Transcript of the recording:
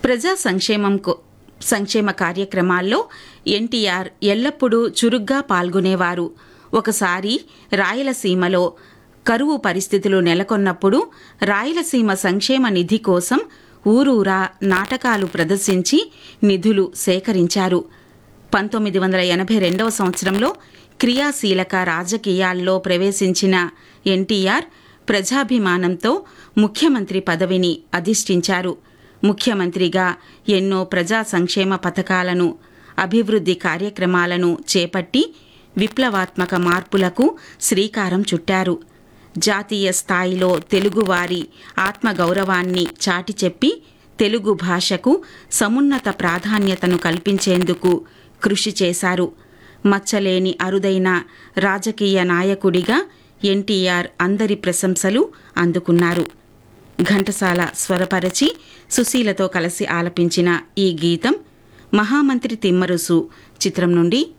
ప్రజా సంక్షేమం కో- సంక్షేమ కార్యక్రమాల్లో ఎన్టీఆర్ ఎల్లప్పుడూ చురుగ్గా పాల్గొనేవారు ఒకసారి రాయలసీమలో కరువు పరిస్థితులు నెలకొన్నప్పుడు రాయలసీమ సంక్షేమ నిధి కోసం ఊరూరా నాటకాలు ప్రదర్శించి నిధులు సేకరించారు పంతొమ్మిది వందల ఎనభై రెండవ సంవత్సరంలో క్రియాశీలక రాజకీయాల్లో ప్రవేశించిన ఎన్టీఆర్ ప్రజాభిమానంతో ముఖ్యమంత్రి పదవిని అధిష్ఠించారు ముఖ్యమంత్రిగా ఎన్నో ప్రజా సంక్షేమ పథకాలను అభివృద్ధి కార్యక్రమాలను చేపట్టి విప్లవాత్మక మార్పులకు శ్రీకారం చుట్టారు జాతీయ స్థాయిలో తెలుగువారి ఆత్మగౌరవాన్ని చాటి చెప్పి తెలుగు భాషకు సమున్నత ప్రాధాన్యతను కల్పించేందుకు కృషి చేశారు మచ్చలేని అరుదైన రాజకీయ నాయకుడిగా ఎన్టీఆర్ అందరి ప్రశంసలు అందుకున్నారు ఘంటసాల స్వరపరచి సుశీలతో కలిసి ఆలపించిన ఈ గీతం మహామంత్రి తిమ్మరుసు చిత్రం నుండి